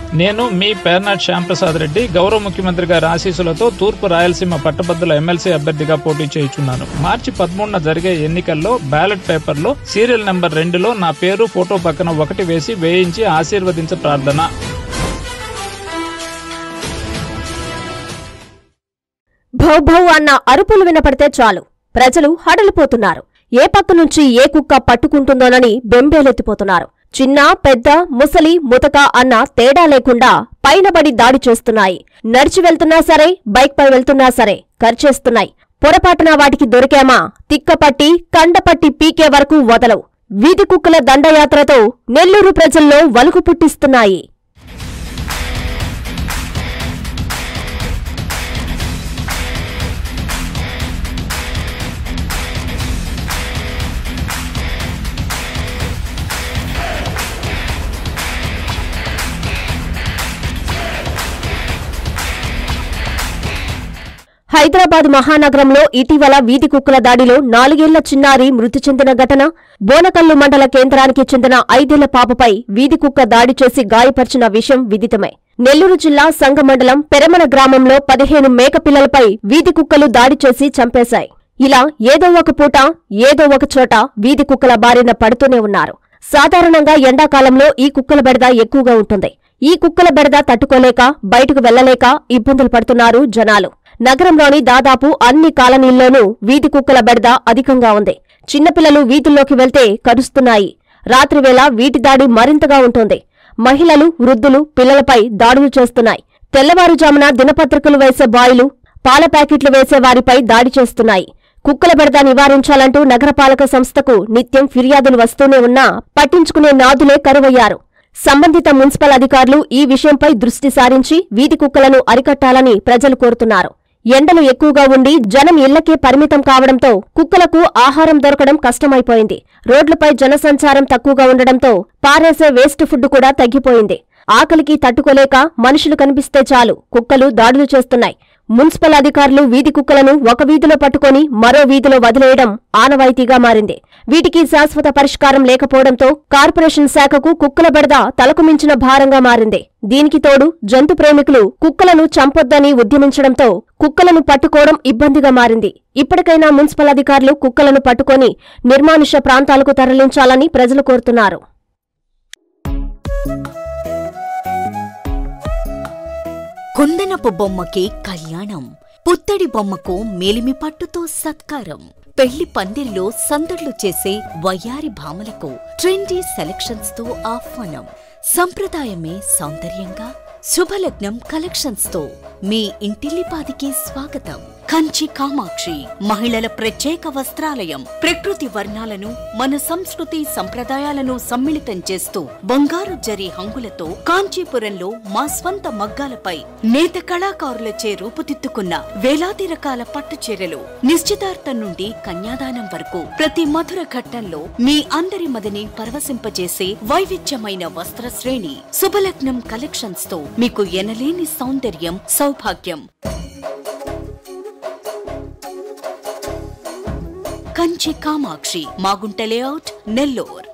నేను మీ పేర్నాట్ శ్యాంప్రసాద్ రెడ్డి గౌరవ ముఖ్యమంత్రి గారి ఆశీస్సులతో తూర్పు రాయలసీమ పట్టభద్రుల ఎమ్మెల్సీ అభ్యర్థిగా పోటీ చేయుచున్నాను మార్చి పదమూడున జరిగే ఎన్నికల్లో బ్యాలెట్ పేపర్లో సీరియల్ నెంబర్ రెండులో నా పేరు ఫోటో పక్కన ఒకటి వేసి వేయించి ఆశీర్వదించ ప్రార్థన భౌ భౌ అన్న అరుపులు వినపడితే చాలు ప్రజలు హడలిపోతున్నారు ఏ పక్క నుంచి ఏ కుక్క పట్టుకుంటుందోనని బెంబేలెత్తిపోతున్నారు చిన్న పెద్ద ముసలి ముతక అన్న తేడా లేకుండా పైనబడి దాడి చేస్తున్నాయి నడిచి వెళ్తున్నా సరే బైక్ పై వెళ్తున్నా సరే ఖర్చేస్తున్నాయి పొరపాటున వాటికి దొరికామా తిక్కపట్టి కండపట్టి పీకే వరకు వదలవు వీధి కుక్కల దండయాత్రతో నెల్లూరు ప్రజల్లో వలుకు పుట్టిస్తున్నాయి హైదరాబాద్ మహానగరంలో ఇటీవల వీధి కుక్కల దాడిలో నాలుగేళ్ల చిన్నారి మృతి చెందిన ఘటన బోనకల్లు మండల కేంద్రానికి చెందిన ఐదేళ్ల పాపపై వీధి కుక్క దాడి చేసి గాయపరిచిన విషయం విదితమే నెల్లూరు జిల్లా సంగమండలం పెరమన గ్రామంలో పదిహేను మేకపిల్లలపై వీధి కుక్కలు దాడి చేసి చంపేశాయి ఇలా ఏదో ఒక పూట ఏదో ఒక చోట వీధి కుక్కల బారిన పడుతూనే ఉన్నారు సాధారణంగా ఎండాకాలంలో ఈ కుక్కల బెడద ఎక్కువగా ఉంటుంది ఈ కుక్కల బెడద తట్టుకోలేక బయటకు వెళ్లలేక ఇబ్బందులు పడుతున్నారు జనాలు నగరంలోని దాదాపు అన్ని కాలనీల్లోనూ వీధి కుక్కల బెడద అధికంగా ఉంది చిన్నపిల్లలు వీధుల్లోకి వెళ్తే కరుస్తున్నాయి రాత్రివేళ వీటి దాడి మరింతగా ఉంటుంది మహిళలు వృద్ధులు పిల్లలపై దాడులు చేస్తున్నాయి తెల్లవారుజామున దినపత్రికలు వేసే బాయిలు పాల ప్యాకెట్లు వేసే వారిపై దాడి చేస్తున్నాయి కుక్కల బెడద నివారించాలంటూ నగరపాలక సంస్థకు నిత్యం ఫిర్యాదులు వస్తూనే ఉన్నా పట్టించుకునే నాదులే కరువయ్యారు సంబంధిత మున్సిపల్ అధికారులు ఈ విషయంపై దృష్టి సారించి వీధి కుక్కలను అరికట్టాలని ప్రజలు కోరుతున్నారు ఎండలు ఎక్కువగా ఉండి జనం ఇళ్లకే పరిమితం కావడంతో కుక్కలకు ఆహారం దొరకడం కష్టమైపోయింది రోడ్లపై జనసంచారం తక్కువగా ఉండడంతో పారేసే వేస్ట్ ఫుడ్ కూడా తగ్గిపోయింది ఆకలికి తట్టుకోలేక మనుషులు కనిపిస్తే చాలు కుక్కలు దాడులు చేస్తున్నాయి మున్సిపల్ అధికారులు వీధి కుక్కలను ఒక వీధిలో పట్టుకొని మరో వీధిలో వదిలేయడం ఆనవాయితీగా మారింది వీటికి శాశ్వత పరిష్కారం లేకపోవడంతో కార్పొరేషన్ శాఖకు కుక్కల బెడద తలకు మించిన భారంగా మారింది దీనికి తోడు జంతు ప్రేమికులు కుక్కలను చంపొద్దని ఉద్యమించడంతో కుక్కలను పట్టుకోవడం ఇబ్బందిగా మారింది ఇప్పటికైనా మున్సిపల్ అధికారులు కుక్కలను పట్టుకొని నిర్మానుష్య ప్రాంతాలకు తరలించాలని ప్రజలు కోరుతున్నారు కుందనపు బొమ్మకి కళ్యాణం పుత్తడి బొమ్మకు మేలిమి పట్టుతో సత్కారం పెళ్లి పందిరిలో సందడ్లు చేసే వయ్యారి భామలకు ట్రెండీ సెలక్షన్స్ తో ఆహ్వానం సంప్రదాయమే సౌందర్యంగా శుభలగ్నం కలెక్షన్స్ తో మీ ఇంటిల్లిపాదికి స్వాగతం కంచి కామాక్షి మహిళల ప్రత్యేక వస్త్రాలయం ప్రకృతి వర్ణాలను మన సంస్కృతి సంప్రదాయాలను సమ్మిళితం చేస్తూ బంగారు జరి హంగులతో కాంచీపురంలో మా స్వంత మగ్గాలపై నేత కళాకారులచే రూపుదిద్దుకున్న వేలాది రకాల పట్టు చీరలు నిశ్చితార్థం నుండి కన్యాదానం వరకు ప్రతి మధుర ఘట్టంలో మీ అందరి మదిని పరవశింపజేసే వైవిధ్యమైన వస్త్ర శ్రేణి శుభలగ్నం కలెక్షన్స్ తో మీకు ఎనలేని సౌందర్యం సౌభాగ్యం కంచి కామాక్షి మాగుంట లేఅవుట్ నెల్లూర్